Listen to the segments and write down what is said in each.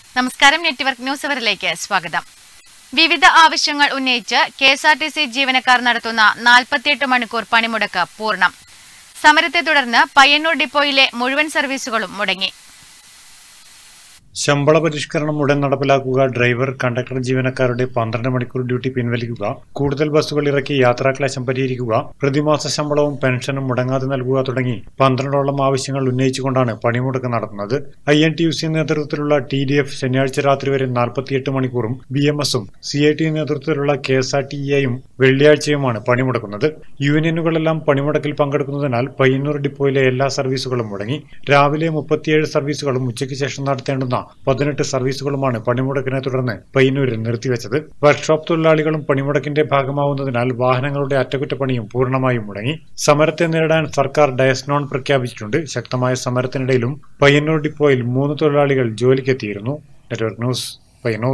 നമസ്കാരം network news അവറിലേക്ക് സ്വാഗതം വിവിധ ആവശ്യങ്ങൾ ഉന്നയിച്ച് K S R T C ജീവനക്കാർ നടത്തുന്ന നാൽപ്പത്തിയെട്ട് മണിക്കൂർ പണിമുടക്ക് പൂർണ്ണം സമരത്തെ തുടർന്ന് പയ്യന്നൂർ ഡിപ്പോയിലെ മുഴുവൻ സർവീസുകളും മുടങ്ങി ശമ്പള പരിഷ്കരണം ഉടൻ നടപ്പിലാക്കുക ഡ്രൈവർ കണ്ടക്ടർ ജീവനക്കാരുടെ പന്ത്രണ്ട് മണിക്കൂർ ഡ്യൂട്ടി പിൻവലിക്കുക കൂടുതൽ ബസ്സുകൾ ഇറക്കി യാത്രാക്ലേശം പരിഹരിക്കുക പ്രതിമാസ ശമ്പളവും പെൻഷനും മുടങ്ങാതെ നൽകുക തുടങ്ങി പന്ത്രണ്ടോളം ആവശ്യങ്ങൾ ഉന്നയിച്ചുകൊണ്ടാണ് പണിമുടക്ക് നടത്തുന്നത് I N T U C നേതൃത്വത്തിലുള്ള ടി ഡി എഫ് ശനിയാഴ്ച രാത്രി വരെ നാൽപ്പത്തിയെട്ട് മണിക്കൂറും ബി എം എസും സി ഐ ടി നേതൃത്വത്തിലുള്ള കെ എസ് ആർ ടി എയും വെള്ളിയാഴ്ചയുമാണ് പണിമുടക്കുന്നത് യൂണിയനുകളെല്ലാം പണിമുടക്കിൽ പങ്കെടുക്കുന്നതിനാൽ പയ്യന്നൂർ ഡിപ്പോയിലെ എല്ലാ സർവീസുകളും മുടങ്ങി രാവിലെ മുപ്പത്തിയേഴ് സർവീസുകളും ഉച്ചയ്ക്ക് ശേഷം നടത്തേണ്ടുന്ന പതിനെട്ട് സർവീസുകളുമാണ് പണിമുടക്കിനെ തുടർന്ന് പയ്യന്നൂരിൽ നിർത്തിവെച്ചത് വർക്ക്ഷോപ്പ് തൊഴിലാളികളും പണിമുടക്കിന്റെ ഭാഗമാവുന്നതിനാൽ വാഹനങ്ങളുടെ അറ്റകുറ്റപ്പണിയും പൂർണ്ണമായും മുടങ്ങി സമരത്തെ നേരിടാൻ സർക്കാർ ഡയസ്നോൺ പ്രഖ്യാപിച്ചിട്ടുണ്ട് ശക്തമായ സമരത്തിനിടയിലും പയ്യന്നൂർ ഡിപ്പോയിൽ മൂന്ന് തൊഴിലാളികൾ ജോലിക്കെത്തിയിരുന്നു നെറ്റ്വർക്ക് ന്യൂസ് പയ്യന്നൂർ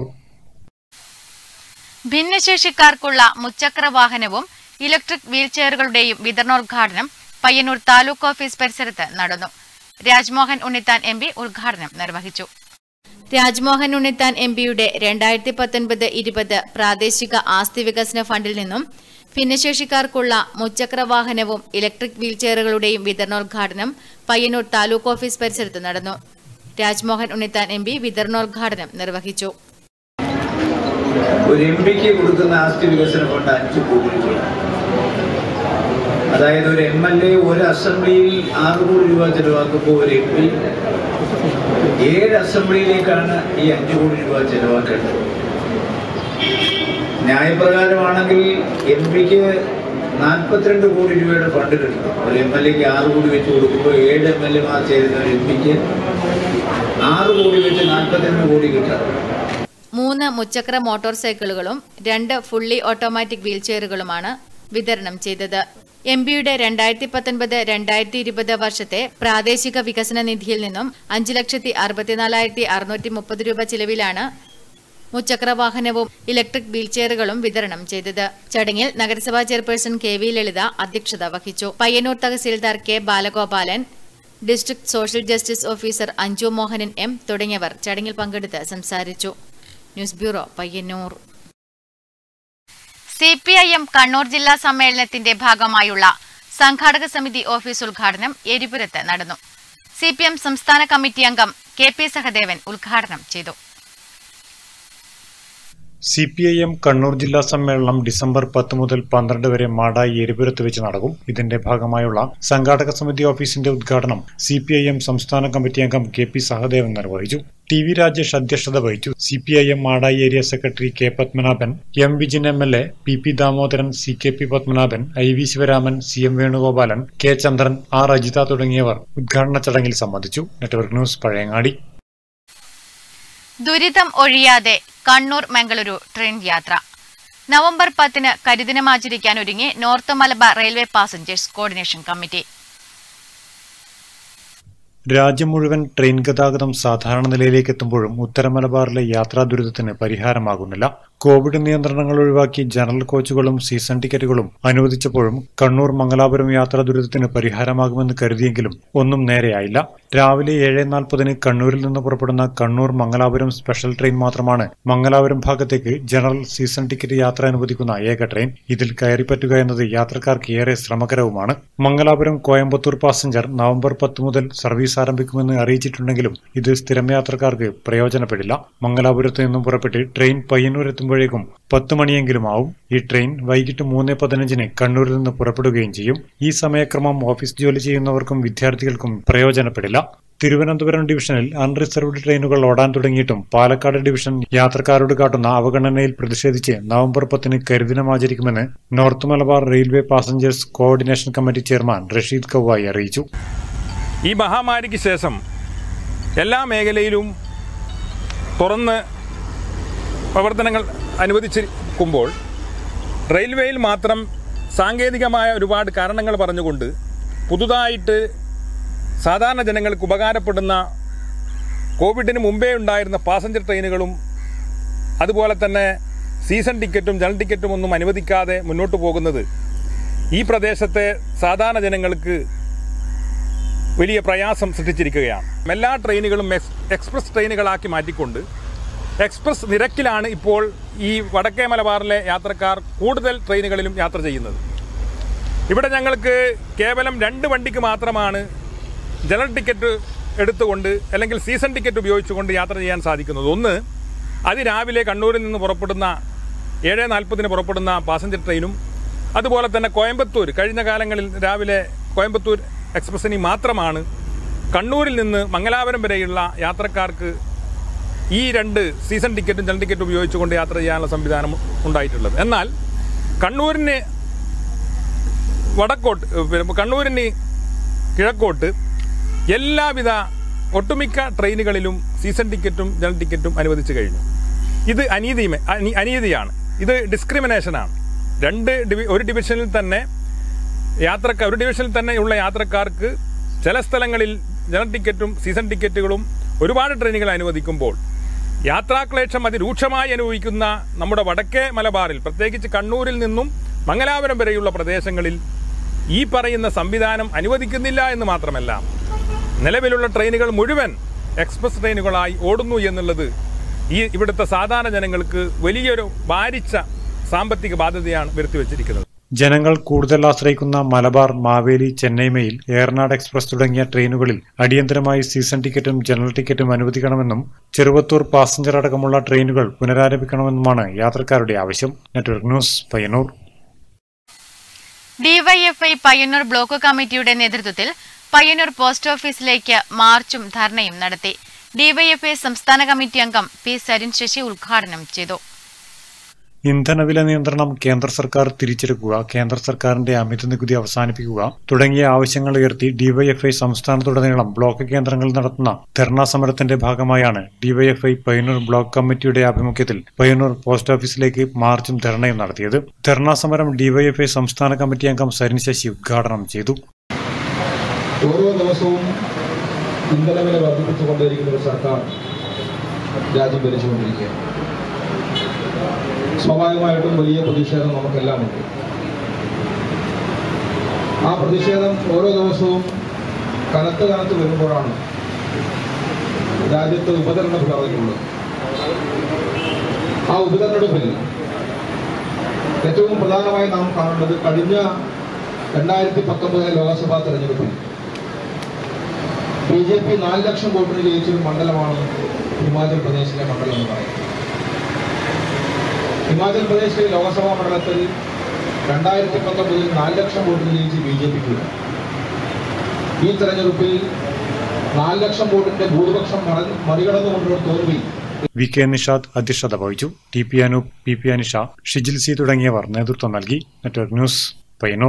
ഭിന്നശേഷിക്കാർക്കുള്ള മുച്ചക്ര വാഹനവും ഇലക്ട്രിക് വീൽചെയറുകളുടെയും വിതരണോദ്ഘാടനം പയ്യന്നൂർ താലൂക്ക് ഓഫീസ് പരിസരത്ത് നടന്നു രാജ്മോഹൻ ഉണ്ണിത്താൻ എം പി ഉദ്ഘാടനം നിർവഹിച്ചു രാജ്മോഹൻ ഉണ്ണിത്താൻ എം പിയുടെ രണ്ടായിരത്തി പത്തൊൻപത് ഇരുപത് പ്രാദേശിക ആസ്തി വികസന ഫണ്ടിൽ നിന്നും ഭിന്നശേഷിക്കാർക്കുള്ള മുച്ചക്ര വാഹനവും ഇലക്ട്രിക് വീൽചെയറുകളുടെയും വിതരണോദ്ഘാടനം പയ്യന്നൂർ താലൂക്ക് ഓഫീസ് പരിസരത്ത് നടന്നു രാജ്മോഹൻ ഉണ്ണിത്താൻ എം പി വിതരണോദ്ഘാടനം നിർവഹിച്ചു ഒരു എം പിക്ക് കൊടുക്കുന്ന ആസ്തി വികസന ഫണ്ട് അഞ്ച് കോടി രൂപയാണ് അതായത് ഒരു എം എൽ എ ഒരു അസംബ്ലിയിൽ ആറ് കോടി രൂപ ചെലവാക്കുമ്പോൾ ഒരു എം പി ഏഴ് അസംബ്ലിയിലേക്കാണ് ഈ അഞ്ച് കോടി രൂപ ചെലവാക്കേണ്ടത് ന്യായപ്രകാരമാണെങ്കിൽ എം പിക്ക് നാൽപ്പത്തിരണ്ട് കോടി രൂപയുടെ ഫണ്ട് കിട്ടും ഒരു എം എൽ എക്ക് ആറ് കോടി വെച്ച് കൊടുക്കുമ്പോൾ ഏഴ് എം എൽ എമാർ ചേരുന്ന ഒരു എം പിക്ക് ആറ് കോടി വെച്ച് നാൽപ്പത്തിരണ്ട് കോടി കിട്ടാം മൂന്ന് മുച്ചക്ര മോട്ടോർ സൈക്കിളുകളും രണ്ട് ഫുള്ളി ഓട്ടോമാറ്റിക് വീൽചെയറുകളുമാണ് വിതരണം ചെയ്തത് എം പിയുടെ രണ്ടായിരത്തി പത്തൊൻപത് രണ്ടായിരത്തി ഇരുപത് വർഷത്തെ പ്രാദേശിക വികസന നിധിയിൽ നിന്നും അഞ്ചു ലക്ഷത്തി അറുപത്തിനാലായിരത്തി അറുന്നൂറ്റി മുപ്പത് രൂപ ചിലവിലാണ് മുച്ചക്ര വാഹനവും ഇലക്ട്രിക് വീൽചെയറുകളും വിതരണം ചെയ്തത് ചടങ്ങിൽ നഗരസഭാ ചെയർപേഴ്സൺ കെ വി ലളിത അധ്യക്ഷത വഹിച്ചു Payyanur tahsildar K Balagopalan district social justice officer Anju Mohanan M തുടങ്ങിയവർ ചടങ്ങിൽ പങ്കെടുത്ത് സംസാരിച്ചു news bureau Payyanur C P I M Kannur ജില്ലാ സമ്മേളനത്തിന്റെ ഭാഗമായുള്ള സംഘാടക സമിതി ഓഫീസ് ഉദ്ഘാടനം എരിപുരത്ത് നടന്നു സി പി എം സംസ്ഥാന കമ്മിറ്റി അംഗം കെ പി സഹദേവൻ ഉദ്ഘാടനം ചെയ്തു C P I M Kannur ജില്ലാ സമ്മേളനം ഡിസംബർ പത്ത് മുതൽ പന്ത്രണ്ട് വരെ മാടായി എരിപുരത്ത് വെച്ച് നടക്കും ഇതിന്റെ ഭാഗമായുള്ള സംഘാടക സമിതി ഓഫീസിന്റെ ഉദ്ഘാടനം സി പി ഐ എം സംസ്ഥാന കമ്മിറ്റി അംഗം കെ പി സഹദേവൻ നിർവഹിച്ചു ടി വി രാജേഷ് അധ്യക്ഷത വഹിച്ചു C P I M Madayi area secretary K Padmanabhan M Vijin M L A P P Damodaran C K P Padmanabhan I V Sivaraman C M Venugopalan K Chandran R Ajitha തുടങ്ങിയവർ ഉദ്ഘാടന ചടങ്ങിൽ സംബന്ധിച്ചു network news Pazhayangadi ദുരിതം ഒഴിയാതെ കണ്ണൂർ മംഗളൂരു ട്രെയിൻ യാത്ര നവംബർ പത്തിന് കരിദിനം ആചരിക്കാൻ ഒരുങ്ങി north Malabar railway passengers coordination committee രാജ്യം മുഴുവൻ ട്രെയിൻ ഗതാഗതം സാധാരണ നിലയിലേക്ക് എത്തുമ്പോഴും ഉത്തര മലബാറിലെ യാത്രാ ദുരിതത്തിന് പരിഹാരമാകുന്നില്ല കോവിഡ് നിയന്ത്രണങ്ങൾ ഒഴിവാക്കി ജനറൽ കോച്ചുകളും സീസൺ ടിക്കറ്റുകളും അനുവദിച്ചപ്പോഴും കണ്ണൂർ മംഗലാപുരം യാത്രാ ദുരിതത്തിന് പരിഹാരമാകുമെന്ന് കരുതിയെങ്കിലും ഒന്നും നേരെയായില്ല രാവിലെ ഏഴ് നാൽപ്പതിന് കണ്ണൂരിൽ നിന്ന് പുറപ്പെടുന്ന കണ്ണൂർ മംഗലാപുരം സ്പെഷ്യൽ ട്രെയിൻ മാത്രമാണ് മംഗലാപുരം ഭാഗത്തേക്ക് ജനറൽ സീസൺ ടിക്കറ്റ് യാത്ര അനുവദിക്കുന്ന ഏക ട്രെയിൻ ഇതിൽ കയറിപ്പറ്റുക എന്നത് യാത്രക്കാർക്ക് ഏറെ ശ്രമകരവുമാണ് മംഗലാപുരം കോയമ്പത്തൂർ പാസഞ്ചർ നവംബർ പത്ത് മുതൽ സർവീസ് ആരംഭിക്കുമെന്ന് അറിയിച്ചിട്ടുണ്ടെങ്കിലും ഇത് സ്ഥിരം യാത്രക്കാർക്ക് പ്രയോജനപ്പെടില്ല മംഗലാപുരത്ത് നിന്നും പുറപ്പെട്ട് ട്രെയിൻ പയ്യന്നൂർ എത്തുമ്പോഴേക്കും പത്ത് മണിയെങ്കിലും ആവും ഈ ട്രെയിൻ വൈകിട്ട് മൂന്ന് പതിനഞ്ചിന് കണ്ണൂരിൽ നിന്ന് പുറപ്പെടുകയും ചെയ്യും ഈ സമയക്രമം ഓഫീസ് ജോലി ചെയ്യുന്നവർക്കും വിദ്യാർത്ഥികൾക്കും പ്രയോജനപ്പെടില്ല തിരുവനന്തപുരം ഡിവിഷനിൽ അൺറിസർവ്ഡ് ട്രെയിനുകൾ ഓടാൻ തുടങ്ങിയിട്ടും പാലക്കാട് ഡിവിഷൻ യാത്രക്കാരോട് കാട്ടുന്ന അവഗണനയിൽ പ്രതിഷേധിച്ച് നവംബർ പത്തിന് കരിദിനം ആചരിക്കുമെന്ന് north Malabar railway passengers coordination committee chairman Rasheed Kavayi അറിയിച്ചു ഈ മഹാമാരിക്ക് ശേഷം എല്ലാ മേഖലയിലും തുറന്ന് പ്രവർത്തനങ്ങൾ അനുവദിച്ചിരിക്കുമ്പോൾ റെയിൽവേയിൽ മാത്രം സാങ്കേതികമായ ഒരുപാട് കാരണങ്ങൾ പറഞ്ഞുകൊണ്ട് പുതുതായിട്ട് സാധാരണ ജനങ്ങൾക്ക് ഉപകാരപ്പെടുന്ന കോവിഡിന് മുമ്പേ ഉണ്ടായിരുന്ന പാസഞ്ചർ ട്രെയിനുകളും അതുപോലെ തന്നെ സീസൺ ടിക്കറ്റും ജനറൽ ടിക്കറ്റും ഒന്നും അനുവദിക്കാതെ മുന്നോട്ട് പോകുന്നത് ഈ പ്രദേശത്തെ സാധാരണ ജനങ്ങൾക്ക് വലിയ പ്രയാസം സൃഷ്ടിച്ചിരിക്കുകയാണ് എല്ലാ ട്രെയിനുകളും എക്സ് എക്സ്പ്രസ് ട്രെയിനുകളാക്കി മാറ്റിക്കൊണ്ട് എക്സ്പ്രസ് നിരക്കിലാണ് ഇപ്പോൾ ഈ വടക്കേ മലബാറിലെ യാത്രക്കാർ കൂടുതൽ ട്രെയിനുകളിലും യാത്ര ചെയ്യുന്നത് ഇവിടെ ഞങ്ങൾക്ക് കേവലം രണ്ട് വണ്ടിക്ക് മാത്രമാണ് ജനറൽ ടിക്കറ്റ് എടുത്തുകൊണ്ട് അല്ലെങ്കിൽ സീസൺ ടിക്കറ്റ് ഉപയോഗിച്ചുകൊണ്ട് യാത്ര ചെയ്യാൻ സാധിക്കുന്നത് ഒന്ന് അതിരാവിലെ കണ്ണൂരിൽ നിന്ന് പുറപ്പെടുന്ന ഏഴ് നാൽപ്പതിന് പുറപ്പെടുന്ന പാസഞ്ചർ ട്രെയിനും അതുപോലെ തന്നെ കോയമ്പത്തൂർ കഴിഞ്ഞ കാലങ്ങളിൽ രാവിലെ കോയമ്പത്തൂർ എക്സ്പ്രസ്സിന് മാത്രമാണ് കണ്ണൂരിൽ നിന്ന് മംഗലാപുരം വരെയുള്ള യാത്രക്കാർക്ക് ഈ രണ്ട് സീസൺ ടിക്കറ്റും ജനറൽ ടിക്കറ്റും ഉപയോഗിച്ചുകൊണ്ട് യാത്ര ചെയ്യാനുള്ള സംവിധാനം ഉണ്ടായിട്ടുള്ളത് എന്നാൽ കണ്ണൂരിന് വടക്കോട്ട് പിന്നെ കണ്ണൂരിന് കിഴക്കോട്ട് എല്ലാവിധ ഒട്ടുമിക്ക ട്രെയിനുകളിലും സീസൺ ടിക്കറ്റും ജനറൽ ടിക്കറ്റും അനുവദിച്ചു കഴിഞ്ഞു ഇത് അനീതി അനീതിയാണ് ഇത് ഡിസ്ക്രിമിനേഷനാണ് രണ്ട് ഡിവി ഒരു ഡിവിഷനിൽ തന്നെ യാത്രക്കാർ ഒരു ഡിവിഷനിൽ തന്നെയുള്ള യാത്രക്കാർക്ക് ചില സ്ഥലങ്ങളിൽ ജനറൽ ടിക്കറ്റും സീസൺ ടിക്കറ്റുകളും ഒരുപാട് ട്രെയിനുകൾ അനുവദിക്കുമ്പോൾ യാത്രാക്ലേശം അതിരൂക്ഷമായി അനുഭവിക്കുന്ന നമ്മുടെ വടക്കേ മലബാറിൽ പ്രത്യേകിച്ച് കണ്ണൂരിൽ നിന്നും മംഗലാപുരം വരെയുള്ള പ്രദേശങ്ങളിൽ ഈ പറയുന്ന സംവിധാനം അനുവദിക്കുന്നില്ല എന്ന് മാത്രമല്ല നിലവിലുള്ള ട്രെയിനുകൾ മുഴുവൻ എക്സ്പ്രസ് ട്രെയിനുകളായി ഓടുന്നു എന്നുള്ളത് ഈ ഇവിടുത്തെ സാധാരണ ജനങ്ങൾക്ക് വലിയൊരു ഭാരിച്ച സാമ്പത്തിക ബാധ്യതയാണ് വരുത്തിവെച്ചിരിക്കുന്നത് ജനങ്ങൾ കൂടുതൽ ആശ്രയിക്കുന്ന മലബാർ മാവേലി ചെന്നൈ മെയിൽ ഏറനാട് എക്സ്പ്രസ് തുടങ്ങിയ ട്രെയിനുകളിൽ അടിയന്തരമായി സീസൺ ടിക്കറ്റും ജനറൽ ടിക്കറ്റും അനുവദിക്കണമെന്നും ചെറുവത്തൂർ പാസഞ്ചർ അടക്കമുള്ള ട്രെയിനുകൾ പുനരാരംഭിക്കണമെന്നുമാണ് യാത്രക്കാരുടെ ആവശ്യം network news Payyanur DYFI Payyanur block കമ്മിറ്റിയുടെ നേതൃത്വത്തിൽ പയ്യന്നൂർ പോസ്റ്റ് ഓഫീസിലേക്ക് മാർച്ചും ധർണയും നടത്തി ഡിവൈഎഫ്ഐ സംസ്ഥാന കമ്മിറ്റി അംഗം പി സരിൻ ശശി ഉദ്ഘാടനം ചെയ്തു ഇന്ധനവില നിയന്ത്രണം കേന്ദ്ര സർക്കാർ തിരിച്ചെടുക്കുക കേന്ദ്ര സർക്കാരിന്റെ അമിത നികുതി അവസാനിപ്പിക്കുക തുടങ്ങിയ ആവശ്യങ്ങൾ ഉയർത്തി ഡിവൈഎഫ്ഐ സംസ്ഥാനത്തുടനീളം ബ്ലോക്ക് കേന്ദ്രങ്ങളിൽ നടത്തുന്ന ധർണാ സമരത്തിന്റെ ഭാഗമായാണ് ഡിവൈഎഫ്ഐ പയ്യന്നൂർ ബ്ലോക്ക് കമ്മിറ്റിയുടെ ആഭിമുഖ്യത്തിൽ പയ്യന്നൂർ പോസ്റ്റ് ഓഫീസിലേക്ക് മാർച്ചും ധർണയും നടത്തിയത് ധർണാ സമരം ഡിവൈഎഫ്ഐ സംസ്ഥാന കമ്മിറ്റി അംഗം സരിൻ ശശി ഉദ്ഘാടനം ചെയ്തു ഓരോ ദിവസവും ഇന്ധനവില വർദ്ധിപ്പിച്ചുകൊണ്ടിരിക്കുന്ന ഒരു സർക്കാർ രാജ്യം ഭരിച്ചുകൊണ്ടിരിക്കുകയാണ് സ്വാഭാവികമായിട്ടും വലിയ പ്രതിഷേധം നമുക്കെല്ലാം ഉണ്ട് ആ പ്രതിഷേധം ഓരോ ദിവസവും കനത്ത് കനത്ത് വരുമ്പോഴാണ് രാജ്യത്ത് ഉപതെരഞ്ഞെടുപ്പ് നടന്നിട്ടുള്ളത് ആ ഉപതെരഞ്ഞെടുപ്പിൽ ഏറ്റവും പ്രധാനമായി നാം കാണേണ്ടത് കഴിഞ്ഞ രണ്ടായിരത്തി പത്തൊമ്പതിലെ ലോക്സഭാ തെരഞ്ഞെടുപ്പിൽ ബി ജെ പി നാല് ലക്ഷം വോട്ടിന് ജയിച്ചൊരു മണ്ഡലമാണ് ഹിമാചൽ പ്രദേശിലെ മണ്ഡലം എന്ന് പറയുന്നത് ഹിമാചൽ പ്രദേശിലെ ലോക്സഭാ മണ്ഡലത്തിൽ രണ്ടായിരത്തി പത്തൊമ്പതിൽ നാല് ലക്ഷം വോട്ടിന് ജയിച്ച് ബി ജെ പിക്ക് ഈ തെരഞ്ഞെടുപ്പിൽ നാല് ലക്ഷം വോട്ടിന്റെ ഭൂരിപക്ഷം മറി- മറികടന്നുകൊണ്ടൊരു തോൽവി വി കെ നിഷാദ് അധ്യക്ഷത വഹിച്ചു T P Anoop P P Anisha Shijil C തുടങ്ങിയവർ നേതൃത്വം നൽകി നെറ്റ്വർക്ക് ന്യൂസ് പയ്യന്നൂർ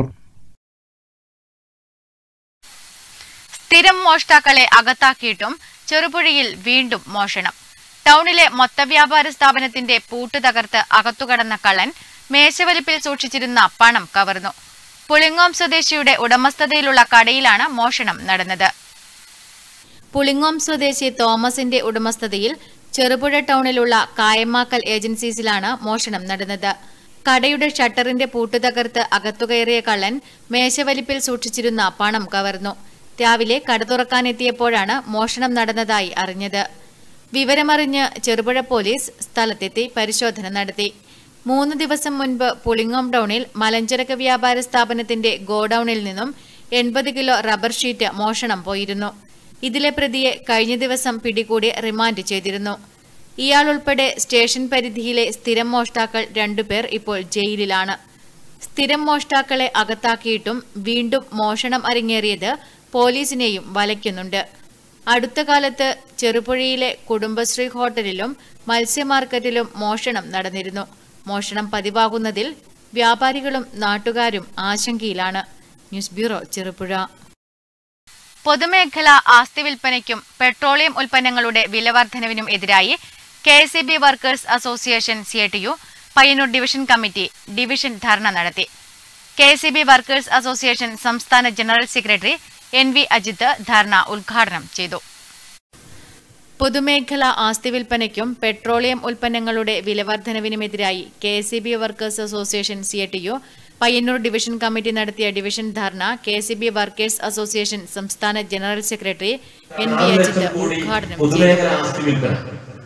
സ്ഥിരം മോഷ്ടാക്കളെ അകത്താക്കിയിട്ടും ചെറുപുഴയിൽ വീണ്ടും മോഷണം ടൗണിലെ മൊത്തവ്യാപാര സ്ഥാപനത്തിന്റെ പൂട്ട് തകർത്ത് അകത്തുകടന്ന കള്ളൻ മേശവലിപ്പിൽ സൂക്ഷിച്ചിരുന്ന പണം കവർന്നു പുളിങ്ങോം സ്വദേശിയുടെ ഉടമസ്ഥതയിലുള്ള കടയിലാണ് മോഷണം നടന്നത് പുളിങ്ങോം സ്വദേശി തോമസിന്റെ ഉടമസ്ഥതയിൽ ചെറുപുഴ ടൗണിലുള്ള കായമാക്കൽ ഏജൻസീസിലാണ് മോഷണം നടന്നത് കടയുടെ ഷട്ടറിന്റെ പൂട്ട് തകർത്ത് അകത്തുകയറിയ കള്ളൻ മേശവലിപ്പിൽ സൂക്ഷിച്ചിരുന്ന പണം കവർന്നു രാവിലെ കട തുറക്കാനെത്തിയപ്പോഴാണ് മോഷണം നടന്നതായി അറിഞ്ഞത് വിവരമറിഞ്ഞ് ചെറുപുഴ പോലീസ് സ്ഥലത്തെത്തി പരിശോധന നടത്തി മൂന്ന് ദിവസം മുൻപ് പുളിങ്ങോം ടൗണിൽ മലഞ്ചരക്ക് വ്യാപാര സ്ഥാപനത്തിന്റെ ഗോഡൌണിൽ നിന്നും എൺപത് കിലോ റബ്ബർ ഷീറ്റ് മോഷണം പോയിരുന്നു ഇതിലെ പ്രതിയെ കഴിഞ്ഞ ദിവസം പിടികൂടി റിമാൻഡ് ചെയ്തിരുന്നു ഇയാൾ ഉൾപ്പെടെ സ്റ്റേഷൻ പരിധിയിലെ സ്ഥിരം മോഷ്ടാക്കൾ രണ്ടുപേർ ഇപ്പോൾ ജയിലിലാണ് സ്ഥിരം മോഷ്ടാക്കളെ അകത്താക്കിയിട്ടും വീണ്ടും മോഷണം അരങ്ങേറിയത് പോലീസിനെയും വലയ്ക്കുന്നുണ്ട് അടുത്ത കാലത്ത് ചെറുപുഴയിലെ കുടുംബശ്രീ ഹോട്ടലിലും മത്സ്യമാർക്കറ്റിലും മോഷണം നടന്നിരുന്നു മോഷണം പതിവാകുന്നതിൽ വ്യാപാരികളും നാട്ടുകാരും ആശങ്കയിലാണ് ന്യൂസ് ബ്യൂറോ ചെറുപുഴ പൊതുമേഖലാ ആസ്തി വിൽപ്പനയ്ക്കും പെട്രോളിയം ഉൽപ്പന്നങ്ങളുടെ വിലവർദ്ധനവിനും എതിരായി K S B workers association C T U Payyanur division committee division dharna നടത്തി K S B workers association സംസ്ഥാന general secretary N V Ajith dharna ഉദ്ഘാടനം ചെയ്തു പൊതുമേഖലാ ആസ്തി വിൽപ്പനയ്ക്കും പെട്രോളിയം ഉൽപ്പന്നങ്ങളുടെ വിലവർദ്ധനവിനുമെതിരായി K S C B workers association C T U Payyanur division committee നടത്തിയ division dharna K C B workers association സംസ്ഥാന general secretary N V Ajith കൂടി ഉദ്ഘാടനം ചെയ്തു പൊതുമേഖലാ ആസ്തി വിൽപ്പന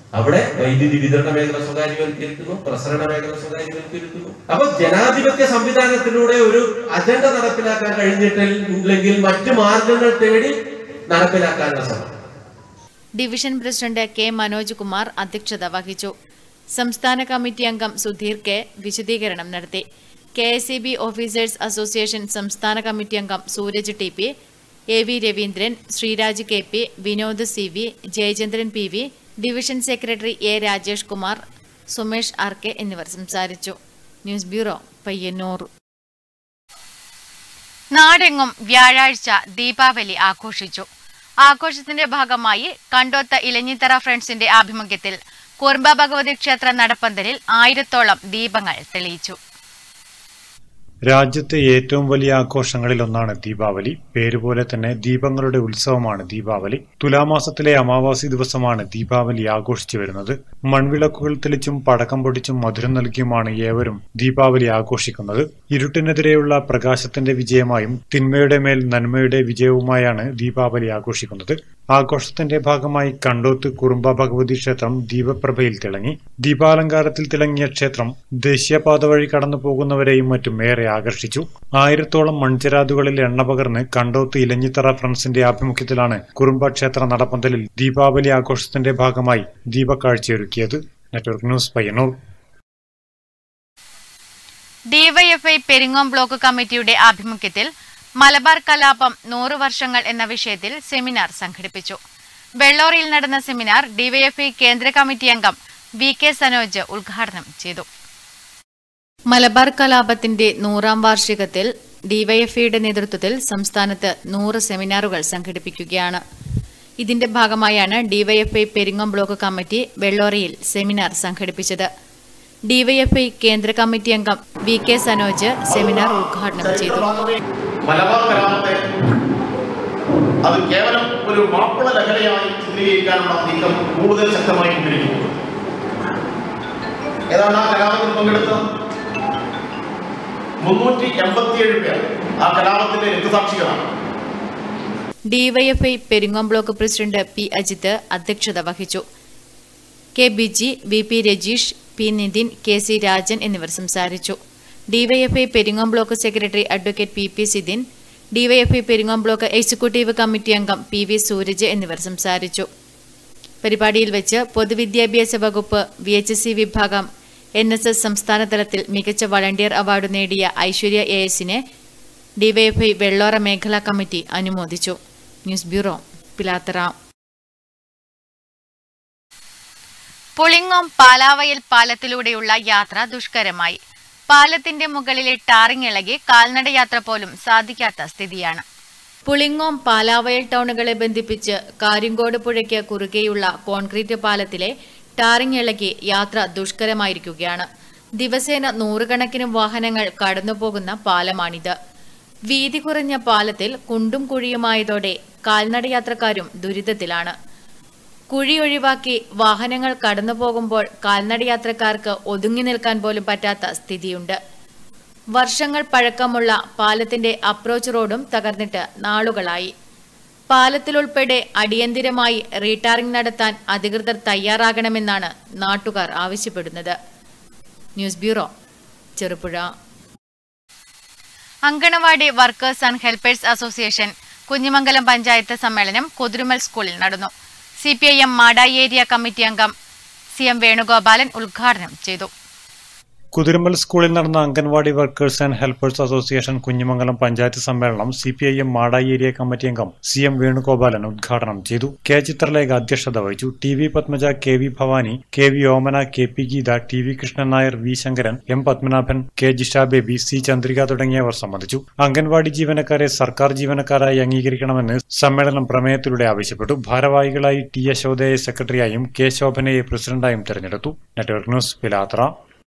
അവിടെ വൈദ്യുതി വിതരണ മേഖല സ്വകാര്യവൽക്കരിക്കുന്നു പ്രസരണ മേഖല സ്വകാര്യവൽക്കരിക്കുന്നു അപ്പൊ ജനാധിപത്യ സംവിധാനത്തിലൂടെ ഒരു അജണ്ട നടപ്പിലാക്കാൻ കഴിഞ്ഞിട്ടില്ലെങ്കിൽ മറ്റു മാർഗങ്ങൾ തേടി നടപ്പിലാക്കാനുള്ള ശ്രമം division president K Manoj Kumar അധ്യക്ഷത വഹിച്ചു സംസ്ഥാന കമ്മിറ്റി അംഗം സുധീർ കെ വിശദീകരണം നടത്തി K S E B officers association സംസ്ഥാന കമ്മിറ്റി അംഗം Sooraj T P A V Raveendran Sreeraj K P Vinod C V Jayachandran P V division secretary A Rajesh Kumar Sumesh R K എന്നിവർ സംസാരിച്ചു ന്യൂസ് ബ്യൂറോ പയ്യന്നൂർ നാടെങ്ങും വ്യാഴാഴ്ച ദീപാവലി ആഘോഷിച്ചു ആഘോഷത്തിന്റെ ഭാഗമായി കണ്ടോത്ത ഇലഞ്ഞിത്തറ ഫ്രണ്ട്സിന്റെ ആഭിമുഖ്യത്തിൽ കുർബ ഭഗവതി ക്ഷേത്ര നടപ്പന്തലിൽ ആയിരത്തോളം ദീപങ്ങൾ തെളിയിച്ചു രാജ്യത്തെ ഏറ്റവും വലിയ ആഘോഷങ്ങളിൽ ഒന്നാണ് ദീപാവലി പേരുപോലെ തന്നെ ദീപങ്ങളുടെ ഉത്സവമാണ് ദീപാവലി തുലാമാസത്തിലെ അമാവാസി ദിവസമാണ് ദീപാവലി ആഘോഷിച്ചു വരുന്നത് മൺവിളക്കുകൾ തെളിച്ചും പടക്കം പൊടിച്ചും മധുരം നൽകിയുമാണ് ഏവരും ദീപാവലി ആഘോഷിക്കുന്നത് ഇരുട്ടിനെതിരെയുള്ള പ്രകാശത്തിന്റെ വിജയമായും തിന്മയുടെ മേൽ നന്മയുടെ വിജയവുമായാണ് ദീപാവലി ആഘോഷിക്കുന്നത് ആഘോഷത്തിന്റെ ഭാഗമായി കണ്ടോത്ത് കുറുമ്പ ഭഗവതി ക്ഷേത്രം ദീപപ്രഭയിൽ തിളങ്ങി ദീപാലങ്കാരത്തിൽ തിളങ്ങിയ ക്ഷേത്രം ദേശീയപാത വഴി കടന്നു പോകുന്നവരെയും മറ്റും ഏറെ ആകർഷിച്ചു ആയിരത്തോളം മൺചെരാതുകളിൽ എണ്ണ പകർന്ന് കണ്ടോത്ത് ഇലഞ്ഞിത്തറ ഫ്രണ്ട്സിന്റെ ആഭിമുഖ്യത്തിലാണ് കുറുമ്പ ക്ഷേത്ര നടപ്പന്തലിൽ ദീപാവലി ആഘോഷത്തിന്റെ ഭാഗമായി ദീപക്കാഴ്ചയൊരുക്കിയത് network news Payyanur DYFI Peringome block കമ്മിറ്റിയുടെ ആഭിമുഖ്യത്തിൽ മലബാർ കലാപം നൂറ് വർഷങ്ങൾ എന്ന വിഷയത്തിൽ സെമിനാർ സംഘടിപ്പിച്ചു വെള്ളോറിയിൽ നടന്ന സെമിനാർ ഡിവൈഎഫ്ഐ കേന്ദ്ര കമ്മിറ്റി അംഗം വി കെ സനോജ് ഉദ്ഘാടനം ചെയ്തു മലബാർ കലാപത്തിന്റെ നൂറാം വാർഷികത്തിൽ ഡിവൈഎഫ്ഐയുടെ നേതൃത്വത്തിൽ സംസ്ഥാനത്ത് നൂറ് സെമിനാറുകൾ സംഘടിപ്പിക്കുകയാണ് ഇതിന്റെ ഭാഗമായാണ് ഡിവൈഎഫ്ഐ പെരിങ്ങോം ബ്ലോക്ക് കമ്മിറ്റി വെള്ളോറിയിൽ സെമിനാർ സംഘടിപ്പിച്ചത് ഡിവൈഎഫ്ഐ കേന്ദ്ര കമ്മിറ്റി അംഗം വി കെ സനോജ് സെമിനാർ ഉദ്ഘാടനം ചെയ്തു മലബാർ കലാപത്തെ അത് കേവലം ഒരു മാപ്പിള ലഹളയായി ചിത്രീകരിക്കാനുള്ള നീക്കം കൂടുതൽ ശക്തമായി കൊണ്ടിരിക്കുന്നു ഏതാണ് ആ കലാപത്തിൽ പങ്കെടുത്ത മുന്നൂറ്റി എൺപത്തിയേഴ് പേർ ആ കലാപത്തിന്റെ രക്തസാക്ഷികളാണ് DYFI Peringome block president P Ajith അധ്യക്ഷത വഹിച്ചു K Biji V P Rajeesh P Nithin K C Rajan എന്നിവർ സംസാരിച്ചു DYFI Peringome block secretary advocate P P Sidin DYFI Peringome block executive committee അംഗം പി വി സൂരജ് എന്നിവർ സംസാരിച്ചു പരിപാടിയിൽ വെച്ച് പൊതുവിദ്യാഭ്യാസ വകുപ്പ് വി എച്ച് സി വിഭാഗം എൻ എസ് എസ് സംസ്ഥാന തലത്തിൽ മികച്ച വളണ്ടിയർ അവാർഡ് നേടിയ ഐശ്വര്യ എ എസിനെ ഡിവൈഎഫ്ഐ വെള്ളോറ മേഖലാ കമ്മിറ്റി അനുമോദിച്ചു ന്യൂസ് ബ്യൂറോ പിലാത്തറ പുളിങ്ങോം പാലാവയൽ പാലത്തിലൂടെയുള്ള യാത്ര ദുഷ്കരമായി പാലത്തിന്റെ മുകളിലെ ടാറിങ് ഇളകി കാൽനടയാത്ര പോലും സാധിക്കാത്ത സ്ഥിതിയാണ് പുളിങ്ങോം പാലാവയൽ ടൗണുകളെ ബന്ധിപ്പിച്ച് കാര്യങ്കോട് പുഴയ്ക്ക് കുറുകെയുള്ള കോൺക്രീറ്റ് പാലത്തിലെ ടാറിങ് ഇളകി യാത്ര ദുഷ്കരമായിരിക്കുകയാണ് ദിവസേന നൂറുകണക്കിന് വാഹനങ്ങൾ കടന്നുപോകുന്ന പാലമാണിത് വീതി കുറഞ്ഞ പാലത്തിൽ കുണ്ടും കുഴിയുമായതോടെ കാൽനടയാത്രക്കാരും ദുരിതത്തിലാണ് കുഴി ഒഴിവാക്കി വാഹനങ്ങൾ കടന്നു പോകുമ്പോൾ കാൽനടയാത്രക്കാർക്ക് ഒതുങ്ങി നിൽക്കാൻ പോലും പറ്റാത്ത സ്ഥിതിയുണ്ട് വർഷങ്ങൾ പഴക്കമുള്ള പാലത്തിന്റെ അപ്രോച്ച് റോഡും തകർന്നിട്ട് നാളുകളായി പാലത്തിലുൾപ്പെടെ അടിയന്തിരമായി റീടാറിംഗ് നടത്താൻ അധികൃതർ തയ്യാറാകണമെന്നാണ് നാട്ടുകാർ ആവശ്യപ്പെടുന്നത് news bureau Cherupuzha anganwadi workers and helpers association Kunhimangalam panchayat സമ്മേളനം കൊതുരുമൽ സ്കൂളിൽ നടന്നു C P I M Madayi area committee അംഗം സി എം വേണുഗോപാലൻ ഉദ്ഘാടനം ചെയ്തു കുതിരുമ്പൽ സ്കൂളിൽ നടന്ന anganwadi workers and helpers association Kunhimangalam panchayat സമ്മേളനം C P I M Madayi area committee അംഗം സി എം വേണുഗോപാലൻ ഉദ്ഘാടനം ചെയ്തു കെ ചിത്രലേഖ അധ്യക്ഷത വഹിച്ചു T V Padmaja K V Bhavani K V Omana K P Geetha T V Krishnan Nair V Sankaran M Padmanabhan K Jisha Baby C Chandrika തുടങ്ങിയവർ സംബന്ധിച്ചു അംഗൻവാടി ജീവനക്കാരെ സർക്കാർ ജീവനക്കാരായി അംഗീകരിക്കണമെന്ന് സമ്മേളനം പ്രമേയത്തിലൂടെ ആവശ്യപ്പെട്ടു ഭാരവാഹികളായി ടി യശോദയെ സെക്രട്ടറിയായും കെ ശോഭനയെ പ്രസിഡന്റായും തെരഞ്ഞെടുത്തു network news Pilathara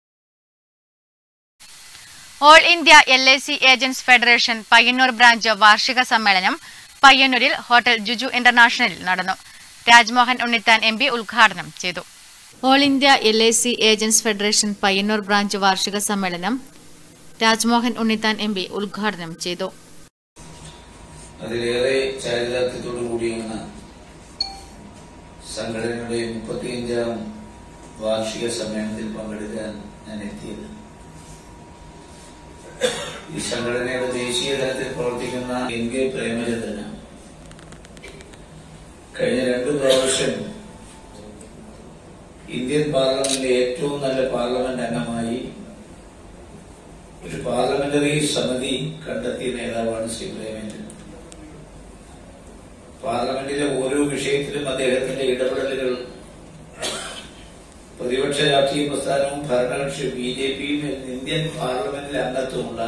all India L I C agents federation Payyanur branch വാർഷിക സമ്മേളനം പയ്യന്നൂരിൽ ഹോട്ടൽ ജുജു ഇന്റർനാഷണലിൽ നടന്നു രാജ്മോഹൻ ഉണ്ണിത്താൻ എം പി ഉദ്ഘാടനം ചെയ്തു all India L I C agents federation Payyanur branch വാർഷിക സമ്മേളനം രാജ്മോഹൻ ഉണ്ണിത്താൻ എം പി ഉദ്ഘാടനം ചെയ്തു അതിലേറെ ചാരിതാർത്ഥ്യത്തോടു കൂടിയാണ് സംഘടനയുടെ മുപ്പത്തിയഞ്ചാം വാർഷിക സമ്മേളനത്തിൽ പങ്കെടുക്കാൻ ഞാൻ എത്തിയത് ഈ സംഘടനയുടെ ദേശീയ തലത്തിൽ പ്രവർത്തിക്കുന്ന എൻ കെ പ്രേമചന്ദ്രനാണ് കഴിഞ്ഞ രണ്ടു പ്രാവശ്യം ഇന്ത്യൻ പാർലമെന്റിലെ ഏറ്റവും നല്ല പാർലമെന്റ് അംഗമായി ഒരു പാർലമെന്ററി സമിതി കണ്ടെത്തിയ നേതാവാണ് ശ്രീ പ്രേമേന്ദ്രൻ പാർലമെന്റിലെ ഓരോ വിഷയത്തിലും അദ്ദേഹത്തിന്റെ ഇടപെടലുകൾ പ്രതിപക്ഷ രാഷ്ട്രീയ പ്രസ്ഥാനവും ഭരണകക്ഷി ബി ജെ പിയും ഇന്ത്യൻ പാർലമെന്റിലെ അംഗത്വമുള്ള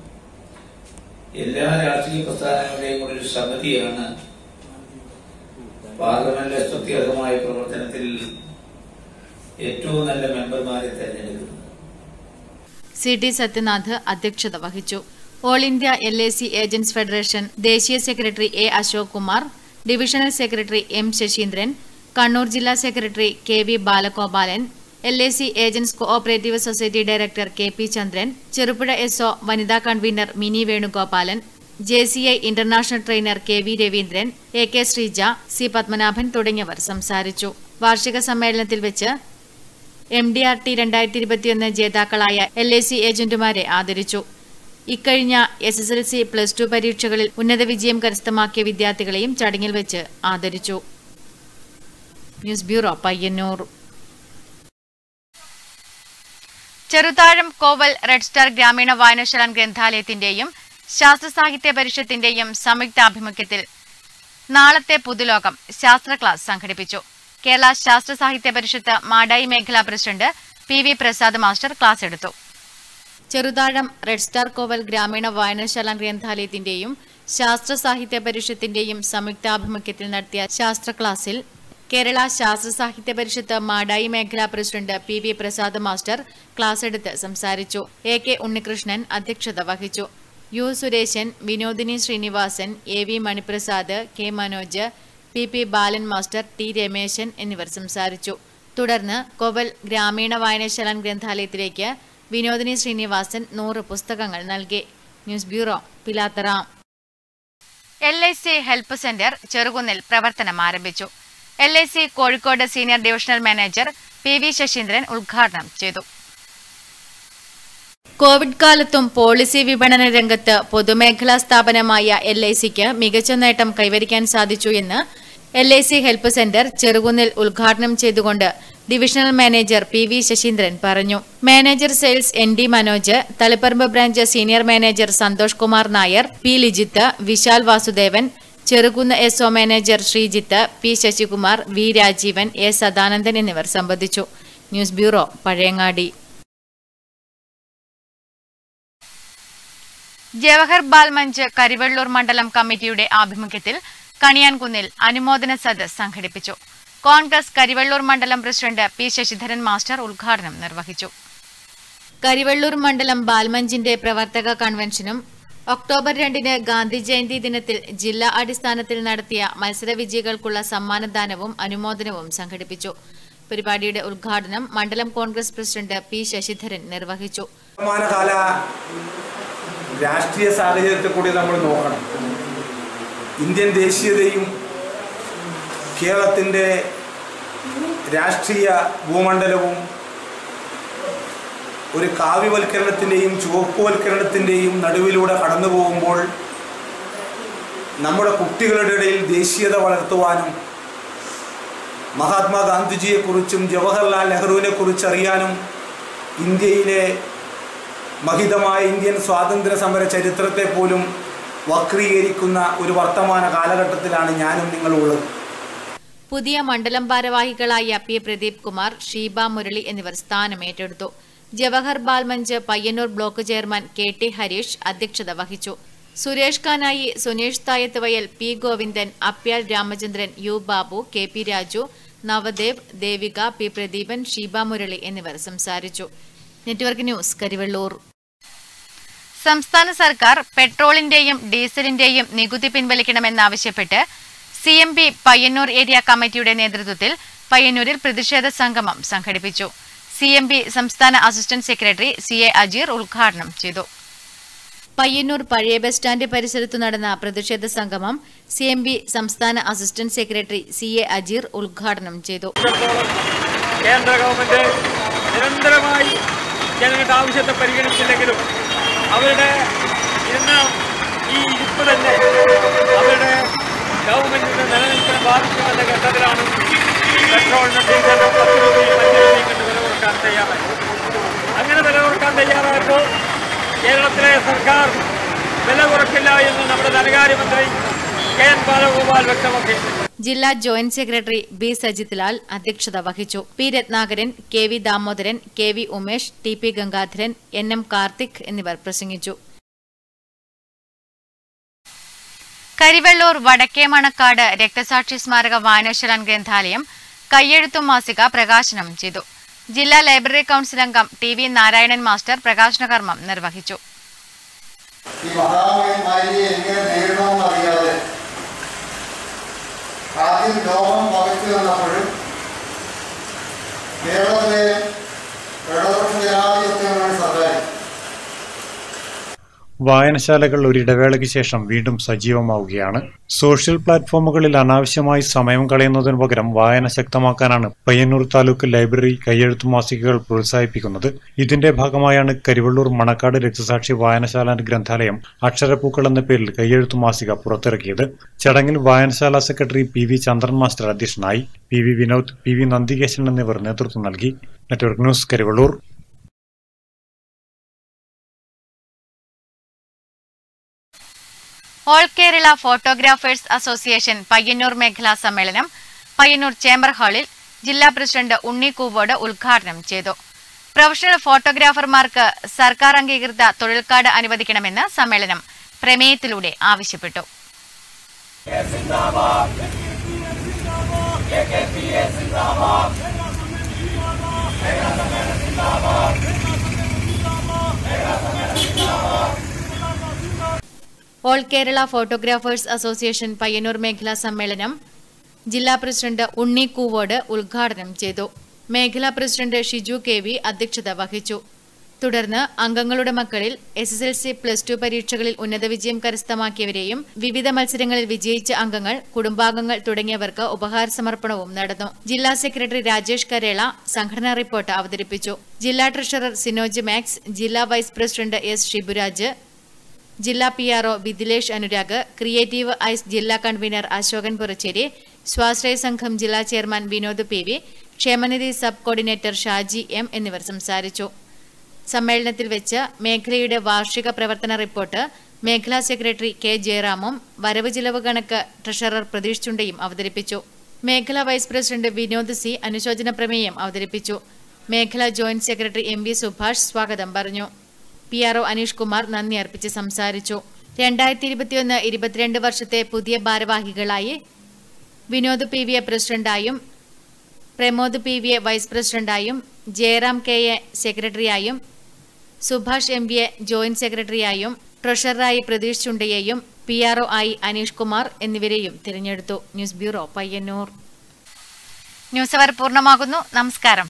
എല്ലാ രാഷ്ട്രീയ പ്രസ്ഥാനങ്ങളുടെയും കൂടി ഒരു സമിതിയാണ് പാർലമെന്റിലെ സ്തുത്യർഹമായ പ്രവർത്തനത്തിൽ ഏറ്റവും നല്ല മെമ്പർമാരെ തെരഞ്ഞെടുക്കുന്നത് സി ടി സത്യനാഥ് അധ്യക്ഷത വഹിച്ചു all India L A C agents federation ദേശീയ secretary A Ashok Kumar divisional secretary M Sasheendran Kannur ജില്ലാ secretary K V Balagopalan L A C agents cooperative society director K P Chandran Cherupuzha S O വനിതാ convenor Mini Venugopalan J C I international trainer K V Raveendran A K Sreeja C Padmanabhan തുടങ്ങിയവർ സംസാരിച്ചു വാർഷിക സമ്മേളനത്തിൽ വെച്ച് M D R T രണ്ടായിരത്തി ഇരുപത്തിയൊന്ന് ജേതാക്കളായ എൽ എ സി ഏജന്റുമാരെ ആദരിച്ചു ഇക്കഴിഞ്ഞ S S L C plus two പരീക്ഷകളിൽ ഉന്നത വിജയം കരസ്ഥമാക്കിയ വിദ്യാർത്ഥികളെയും ചടങ്ങിൽ വെച്ച് ആദരിച്ചു news bureau Payyanur Cheruthazham Koval red star ഗ്രാമീണ വായനശാല ഗ്രന്ഥാലയത്തിന്റെയും ശാസ്ത്ര സാഹിത്യ പരിഷത്തിന്റെയും സംയുക്താഭിമുഖ്യത്തിൽ നാളത്തെ പുതുലോകം ശാസ്ത്ര ക്ലാസ് സംഘടിപ്പിച്ചു കേരള ശാസ്ത്ര സാഹിത്യ പരിഷത്ത് മാടായി മേഖലാ president P V Prasad master class എടുത്തു ചെറുതാഴം റെഡ് സ്റ്റാർ കോവൽ ഗ്രാമീണ വായനശാല ഗ്രന്ഥാലയത്തിന്റെയും ശാസ്ത്ര സാഹിത്യ പരിഷത്തിന്റെയും സംയുക്താഭിമുഖ്യത്തിൽ നടത്തിയ ശാസ്ത്ര ക്ലാസ്സിൽ കേരള ശാസ്ത്ര സാഹിത്യ പരിഷത്ത് മാടായി മേഖലാ president P V Prasad master class എടുത്ത് സംസാരിച്ചു എ കെ ഉണ്ണികൃഷ്ണൻ അധ്യക്ഷത വഹിച്ചു U Suresan Vinodini Srinivasan A V Maniprasad K Manoj P P Balan master T Rameshan എന്നിവർ സംസാരിച്ചു തുടർന്ന് കോവൽ ഗ്രാമീണ വായനശാല ഗ്രന്ഥാലയത്തിലേക്ക് വിനോദിനി ശ്രീനിവാസൻ നൂറ് പുസ്തകങ്ങൾ നൽകി news bureau Pilathara L I C help centre ചെറുകുന്നിൽ പ്രവർത്തനം ആരംഭിച്ചു L I C Kozhikode senior divisional manager P V Sasheendran ഉദ്ഘാടനം ചെയ്തു കോവിഡ് കാലത്തും പോളിസി വിപണന രംഗത്ത് പൊതുമേഖലാ സ്ഥാപനമായ എൽ ഐ സിക്ക് മികച്ച നേട്ടം കൈവരിക്കാൻ സാധിച്ചു എന്ന് L I C help centre ചെറുകുന്നിൽ ഉദ്ഘാടനം ചെയ്തുകൊണ്ട് divisional manager P V Sasheendran പറഞ്ഞു manager sales N D Manoj Taliparamba branch senior manager Santhosh Kumar Nair P Lijith Vishal Vasudevan Cherukunnu S O manager Sreejith P Sasikumar V Rajeevan A Sadanandan എന്നിവർ സംബന്ധിച്ചു ന്യൂസ് ബ്യൂറോ പഴയങ്ങാടി ജവഹർ ബാൽ മഞ്ച് കരിവെള്ളൂർ മണ്ഡലം കമ്മിറ്റിയുടെ ആഭിമുഖ്യത്തിൽ കണിയാൻകുന്നിൽ അനുമോദന സദസ് സംഘടിപ്പിച്ചു കോൺഗ്രസ് കരിവെള്ളൂർ മണ്ഡലം പ്രസിഡന്റ് പി ശശിധരൻ മാസ്റ്റർ ഉദ്ഘാടനം നിർവഹിച്ചു കരിവെള്ളൂർ മണ്ഡലം ബാൽമഞ്ചിന്റെ പ്രവർത്തക കൺവെൻഷനും ഒക്ടോബർ രണ്ടിന് ഗാന്ധി ജയന്തി ദിനത്തിൽ ജില്ലാ അടിസ്ഥാനത്തിൽ നടത്തിയ മത്സര വിജയികൾക്കുള്ള സമ്മാനദാനവും അനുമോദനവും സംഘടിപ്പിച്ചു പരിപാടിയുടെ ഉദ്ഘാടനം മണ്ഡലം കോൺഗ്രസ് പ്രസിഡന്റ് പി ശശിധരൻ നിർവഹിച്ചു വർത്തമാനകാല രാഷ്ട്രീയ സാഹചര്യത്തെ കൂടി നമ്മൾ നോക്കണം ഇന്ത്യൻ ദേശീയതയും കേരളത്തിൻ്റെ രാഷ്ട്രീയ ഭൂമണ്ഡലവും ഒരു കാവ്യവൽക്കരണത്തിൻ്റെയും ചുവപ്പുവൽക്കരണത്തിൻ്റെയും നടുവിലൂടെ കടന്നു പോകുമ്പോൾ നമ്മുടെ കുട്ടികളുടെ ഇടയിൽ ദേശീയത വളർത്തുവാനും മഹാത്മാഗാന്ധിജിയെക്കുറിച്ചും ജവഹർലാൽ നെഹ്റുവിനെ കുറിച്ച് അറിയാനും ഇന്ത്യയിലെ മഹിതമായ ഇന്ത്യൻ സ്വാതന്ത്ര്യ സമര ചരിത്രത്തെ പോലും വക്രീകരിക്കുന്ന ഒരു വർത്തമാന കാലഘട്ടത്തിലാണ് ഞാനും നിങ്ങളും ഉള്ളത് പുതിയ മണ്ഡലം ഭാരവാഹികളായ പി പ്രദീപ് കുമാർ ഷീബ മുരളി എന്നിവർ സ്ഥാനം ഏറ്റെടുത്തു Jawahar Balmanch Payyanur block chairman K T Harish അധ്യക്ഷത വഹിച്ചു Suresh Kanayi Suneesh Thayathuvayal P Govindan Apyal Ramachandran U Babu K P Raju Navadev Devika P Pradeepan Sheeba Murali എന്നിവർ സംസാരിച്ചു നെറ്റ്വർക്ക് ന്യൂസ് കരിവെള്ളൂർ സംസ്ഥാന സർക്കാർ പെട്രോളിന്റെയും ഡീസലിന്റെയും നികുതി പിൻവലിക്കണമെന്നാവശ്യപ്പെട്ട് C M P Payyanur area കമ്മിറ്റിയുടെ നേതൃത്വത്തിൽ പയ്യന്നൂരിൽ പ്രതിഷേധ സംഗമം സംഘടിപ്പിച്ചു സി എം പി സംസ്ഥാന assistant secretary C A Ajeer ഉദ്ഘാടനം ചെയ്തു പയ്യന്നൂർ പഴയ ബസ് സ്റ്റാൻഡ് പരിസരത്തു നടന്ന പ്രതിഷേധ സംഗമം സി എം ബി സംസ്ഥാന assistant secretary C A Ajeer ഉദ്ഘാടനം ചെയ്തു കേന്ദ്ര ഗവൺമെന്റ് നിരന്തരമായി ജനങ്ങളുടെ ആവശ്യത്തെ പരിഗണിച്ചില്ലെങ്കിലും അവരുടെ ഇന്ന് ഈ ഇരിപ്പ് തന്നെ അവരുടെ ഗവൺമെന്റിന്റെ നിലനിൽപ്പിനെ ബാധിക്കുമെന്ന ഘട്ടത്തിലാണ് പെട്രോളിനും ഡീസലിനും പത്ത് രൂപയും അഞ്ച് രൂപയും കണ്ട് വില കൊടുക്കാൻ തയ്യാറായി അങ്ങനെ വില കൊടുക്കാൻ തയ്യാറായപ്പോൾ കേരളത്തിലെ സർക്കാർ വില കുറയ്ക്കില്ല എന്ന് നമ്മുടെ ധനകാര്യമന്ത്രി കെ എൻ ബാലഗോപാൽ വ്യക്തമാക്കി ജില്ലാ joint secretary B Sajith Lal അധ്യക്ഷത വഹിച്ചു P Rathnakaran K V Damodaran K V Umesh T P Gangadharan N M Karthik എന്നിവർ പ്രസംഗിച്ചു കരിവെള്ളൂർ വടക്കേ മണക്കാട് രക്തസാക്ഷി സ്മാരക വായനശാലൻ ഗ്രന്ഥാലയം കയ്യെഴുത്തും മാസിക പ്രകാശനം ചെയ്തു ജില്ലാ ലൈബ്രറി കൌൺസിൽ അംഗം ടി വി നാരായണൻ മാസ്റ്റർ പ്രകാശന കർമ്മം നിർവഹിച്ചു ഈ മഹാമാരിയെ എങ്ങനെ നേരിടണമെന്ന് അറിയാതെ ആദ്യം ലോകം പകച്ചു നിന്നപ്പോഴും കേരളത്തിലെ ഇടതുപക്ഷ ജനാധിപത്യമാണ് സർക്കാർ വായനശാലകൾ ഒരിടവേളയ്ക്ക് ശേഷം വീണ്ടും സജീവമാവുകയാണ് സോഷ്യൽ പ്ലാറ്റ്ഫോമുകളിൽ അനാവശ്യമായി സമയം കളയുന്നതിനു പകരം വായന ശക്തമാക്കാനാണ് പയ്യന്നൂർ താലൂക്ക് ലൈബ്രറി കയ്യെഴുത്തു മാസികകൾ പ്രോത്സാഹിപ്പിക്കുന്നത് ഇതിന്റെ ഭാഗമായാണ് കരിവള്ളൂർ മണക്കാട് രക്തസാക്ഷി വായനശാല ഗ്രന്ഥാലയം അക്ഷരപ്പൂക്കൾ എന്ന പേരിൽ കയ്യെഴുത്തു മാസിക പുറത്തിറക്കിയത് ചടങ്ങിൽ വായനശാല secretary P V Chandran master അധ്യക്ഷനായി P V Vinod P V Nandikeshan എന്നിവർ നേതൃത്വം നൽകി network news Karivellur all Kerala photographers association Payyanur മേഖലാ സമ്മേളനം പയ്യന്നൂർ ചേംബർ ഹാളിൽ ജില്ലാ പ്രസിഡന്റ് ഉണ്ണി കൂവോട് ഉദ്ഘാടനം ചെയ്തു പ്രൊഫഷണൽ ഫോട്ടോഗ്രാഫർമാർക്ക് സർക്കാർ അംഗീകൃത തൊഴിൽ കാർഡ് അനുവദിക്കണമെന്ന് സമ്മേളനം പ്രമേയത്തിലൂടെ ആവശ്യപ്പെട്ടു all Kerala photographers association Payyanur മേഖലാ സമ്മേളനം ജില്ലാ പ്രസിഡന്റ് ഉണ്ണി കൂവോട് ഉദ്ഘാടനം ചെയ്തു മേഖലാ പ്രസിഡന്റ് ഷിജു കെ വി അധ്യക്ഷത വഹിച്ചു തുടർന്ന് അംഗങ്ങളുടെ മക്കളിൽ S S L C plus two പരീക്ഷകളിൽ ഉന്നത വിജയം കരസ്ഥമാക്കിയവരെയും വിവിധ മത്സരങ്ങളിൽ വിജയിച്ച അംഗങ്ങൾ കുടുംബാംഗങ്ങൾ തുടങ്ങിയവർക്ക് ഉപഹാര സമർപ്പണവും നടന്നു ജില്ലാ സെക്രട്ടറി രാജേഷ് കരേള സംഘടനാ റിപ്പോർട്ട് അവതരിപ്പിച്ചു ജില്ലാ ട്രഷറർ സിനോജ് മാക്സ് ജില്ലാ വൈസ് പ്രസിഡന്റ് എസ് ഷിബുരാജ് ജില്ലാ P R O Vidilesh Anurag creative eyes ജില്ലാ കൺവീനർ അശോകൻ പുറച്ചേരി സ്വാശ്രയ സംഘം ജില്ലാ ചെയർമാൻ വിനോദ് പി വി ക്ഷേമനിധി സബ് കോർഡിനേറ്റർ ഷാജി എം എന്നിവർ സംസാരിച്ചു സമ്മേളനത്തിൽ വെച്ച് മേഖലയുടെ വാർഷിക പ്രവർത്തന റിപ്പോർട്ട് മേഖലാ സെക്രട്ടറി കെ ജയറാമും വരവ് ചിലവ് കണക്ക് ട്രഷറർ പ്രതീഷ് ചുണ്ടയും അവതരിപ്പിച്ചു മേഖലാ വൈസ് പ്രസിഡന്റ് വിനോദ് സി അനുശോചന പ്രമേയം അവതരിപ്പിച്ചു മേഖലാ joint secretary M V Subhash സ്വാഗതം പറഞ്ഞു P R O Aneesh Kumar നന്ദി അർപ്പിച്ച് സംസാരിച്ചു രണ്ടായിരത്തി ഇരുപത്തിയൊന്ന് ഇരുപത്തിരണ്ട് വർഷത്തെ പുതിയ ഭാരവാഹികളായി വിനോദ് പി വിയെ പ്രസിഡന്റായും പ്രമോദ് പി വിയെ വൈസ് പ്രസിഡന്റായും ജയറാം കെ എ സെക്രട്ടറിയായും സുഭാഷ് എം വിയെ ജോയിന്റ് സെക്രട്ടറിയായും ട്രഷററായി പ്രതീഷ് ചുണ്ടയെയും പി ആർ ഒ ആയി അനീഷ് കുമാർ എന്നിവരെയും തിരഞ്ഞെടുത്തു news bureau Payyanur news hour പൂർണ്ണമാകുന്നു നമസ്കാരം